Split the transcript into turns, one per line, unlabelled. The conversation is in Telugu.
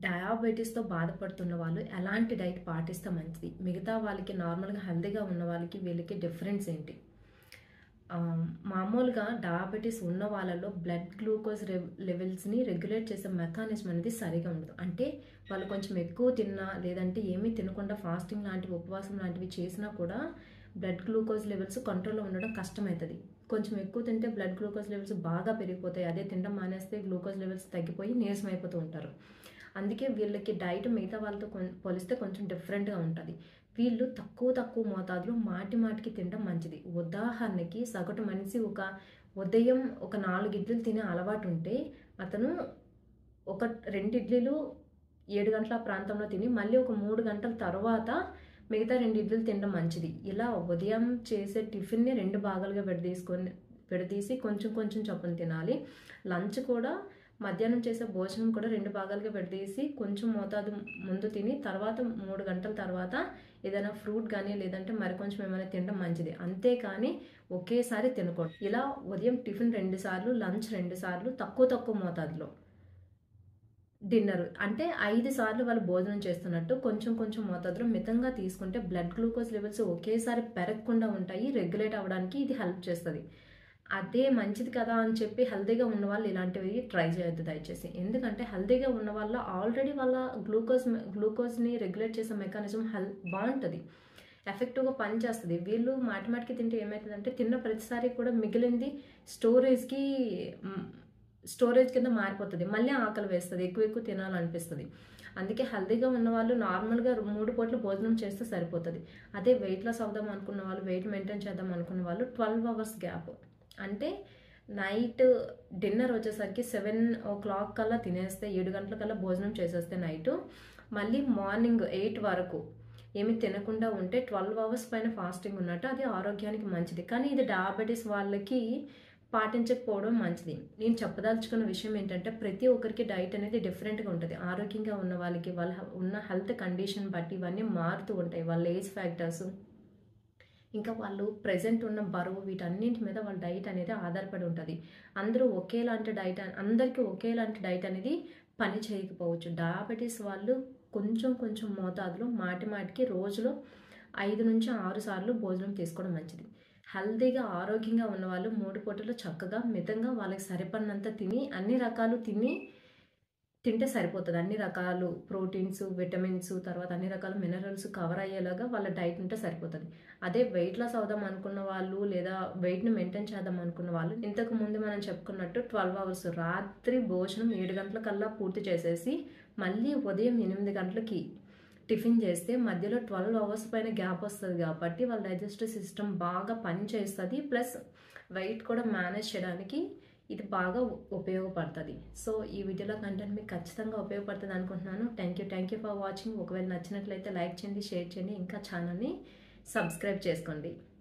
డయాబెటీస్తో బాధపడుతున్న వాళ్ళు ఎలాంటి డైట్ పాటిస్తే మంచిది మిగతా వాళ్ళకి నార్మల్గా హెల్తీగా ఉన్న వాళ్ళకి వీళ్ళకి డిఫరెన్స్ ఏంటి ఆ, మామూలుగా డయాబెటీస్ ఉన్న వాళ్ళలో బ్లడ్ గ్లూకోజ్ లెవెల్స్ని రెగ్యులేట్ చేసే మెకానిజం అనేది సరిగా ఉండదు అంటే వాళ్ళు కొంచెం ఎక్కువ తిన్నా లేదంటే ఏమీ తినకుండా ఫాస్టింగ్ లాంటివి ఉపవాసం లాంటివి చేసినా కూడా బ్లడ్ గ్లూకోజ్ లెవెల్స్ కంట్రోల్లో ఉండడం కష్టమవుతుంది కొంచెం ఎక్కువ తింటే బ్లడ్ గ్లూకోజ్ లెవెల్స్ బాగా పెరిగిపోతాయి అదే తినడం మానేస్తే గ్లూకోజ్ లెవెల్స్ తగ్గిపోయి నీరసం అయిపోతూ ఉంటారు అందుకే వీళ్ళకి డైట్ మిగతా వాళ్ళతో కొం- పోలిస్తే కొంచెం డిఫరెంట్గా ఉంటుంది వీళ్ళు తక్కువ తక్కువ మోతాదులో మాటి మాటికి తినడం మంచిది ఉదాహరణకి సగటు మనిషి ఒక ఉదయం ఒక నాలుగు ఇడ్లీలు తినే అలవాటు ఉంటే అతను ఒక రెండు ఇడ్లీలు ఏడు గంటల ప్రాంతంలో తిని మళ్ళీ ఒక మూడు గంటల తర్వాత మిగతా రెండు ఇడ్లీలు తినడం మంచిది ఇలా ఉదయం చేసే టిఫిన్ని రెండు భాగాలుగా విడదీసుకొని విడదీసి కొంచెం కొంచెం చొప్పున తినాలి లంచ్ కూడా మధ్యాహ్నం చేసే భోజనం కూడా రెండు భాగాలుగా విడదీసి కొంచెం మోతాదు ముందు తిని తర్వాత మూడు గంటల తర్వాత ఏదైనా ఫ్రూట్ కానీ లేదంటే మరి కొంచెం ఏమైనా తినడం మంచిది అంతేకాని ఒకేసారి తినకూడదు ఇలా ఉదయం టిఫిన్ రెండు సార్లు లంచ్ రెండు సార్లు తక్కువ తక్కువ మోతాదులో డిన్నర్ అంటే ఐదు సార్లు వాళ్ళు భోజనం చేస్తున్నట్టు కొంచెం కొంచెం మోతాదులో మితంగా తీసుకుంటే బ్లడ్ గ్లూకోజ్ లెవెల్స్ ఒకేసారి పెరగకుండా ఉంటాయి రెగ్యులేట్ అవ్వడానికి ఇది హెల్ప్ చేస్తుంది అదే మంచిది కదా అని చెప్పి హెల్తీగా ఉన్న వాళ్ళు ఇలాంటివి ట్రై చేయొద్దు దయచేసి ఎందుకంటే హెల్తీగా ఉన్న వాళ్ళ ఆల్రెడీ వాళ్ళ గ్లూకోజ్ గ్లూకోజ్ని రెగ్యులేట్ చేసే మెకానిజం హెల్ బాగుంటుంది ఎఫెక్టివ్గా పనిచేస్తుంది వీళ్ళు మాటి మాటికి తింటే ఏమవుతుందంటే తిన్న ప్రతిసారి కూడా మిగిలింది స్టోరేజ్కి స్టోరేజ్ కింద మారిపోతుంది మళ్ళీ ఆకలి వేస్తుంది ఎక్కువ ఎక్కువ తినాలనిపిస్తుంది అందుకే హెల్తీగా ఉన్న వాళ్ళు నార్మల్గా మూడు పూట్ల భోజనం చేస్తే సరిపోతుంది అదే వెయిట్ లాస్ అవుదాం అనుకున్న వాళ్ళు వెయిట్ మెయింటైన్ చేద్దాం అనుకున్న వాళ్ళు ట్వెల్వ్ అవర్స్ గ్యాప్ అంటే నైట్ డిన్నర్ వచ్చేసరికి సెవెన్ ఓ క్లాక్ కల్లా తినేస్తే ఏడు గంటల కల్లా భోజనం చేసేస్తే నైట్ మళ్ళీ మార్నింగ్ ఎయిట్ వరకు ఏమి తినకుండా ఉంటే ట్వెల్వ్ అవర్స్ పైన ఫాస్టింగ్ ఉన్నట్టు అది ఆరోగ్యానికి మంచిది కానీ ఇది డయాబెటీస్ వాళ్ళకి పాటించకపోవడం మంచిది నేను చెప్పదలుచుకున్న విషయం ఏంటంటే ప్రతి ఒక్కరికి డైట్ అనేది డిఫరెంట్గా ఉంటుంది ఆరోగ్యంగా ఉన్న వాళ్ళకి వాళ్ళ ఉన్న హెల్త్ కండిషన్ బట్టి ఇవన్నీ మారుతూ ఉంటాయి వాళ్ళ ఏజ్ ఫ్యాక్టర్స్ ఇంకా వాళ్ళు ప్రజెంట్ ఉన్న బరువు వీటన్నింటి మీద వాళ్ళ డైట్ అనేది ఆధారపడి ఉంటుంది అందరూ ఒకేలాంటి డైట్ అందరికీ ఒకేలాంటి డైట్ అనేది పని చేయకపోవచ్చు డయాబెటీస్ వాళ్ళు కొంచెం కొంచెం మోతాదులో మాటి మాటికి రోజులో ఐదు నుంచి ఆరు సార్లు భోజనం తీసుకోవడం మంచిది హెల్తీగా ఆరోగ్యంగా ఉన్న వాళ్ళు మూడు పూటలు చక్కగా మితంగా వాళ్ళకి సరిపడినంత తిని అన్ని రకాలు తిని తింటే సరిపోతుంది అన్ని రకాలు ప్రోటీన్స్ విటమిన్స్ తర్వాత అన్ని రకాల మినరల్స్ కవర్ అయ్యేలాగా వాళ్ళ డైట్ ఉంటే సరిపోతుంది అదే వెయిట్ లాస్ అవుదాం అనుకున్న వాళ్ళు లేదా వెయిట్ని మెయింటైన్ చేద్దాం అనుకున్న వాళ్ళు ఇంతకు ముందు మనం చెప్పుకున్నట్టు ట్వెల్వ్ అవర్స్ రాత్రి భోజనం ఏడు గంటల కల్లా పూర్తి చేసేసి మళ్ళీ ఉదయం ఎనిమిది గంటలకి టిఫిన్ చేస్తే మధ్యలో ట్వెల్వ్ అవర్స్ పైన గ్యాప్ వస్తుంది కాబట్టి వాళ్ళ డైజెస్టివ్ సిస్టమ్ బాగా పనిచేస్తుంది ప్లస్ వెయిట్ కూడా మేనేజ్ చేయడానికి ఇది బాగా ఉపయోగపడుతుంది సో ఈ వీడియోలో కంటెంట్ మీకు ఖచ్చితంగా ఉపయోగపడుతుంది అనుకుంటున్నాను thank you thank you for watching ఒకవేళ నచ్చినట్లయితే లైక్ చేయండి షేర్ చేయండి ఇంకా ఛానల్ని సబ్స్క్రైబ్ చేసుకోండి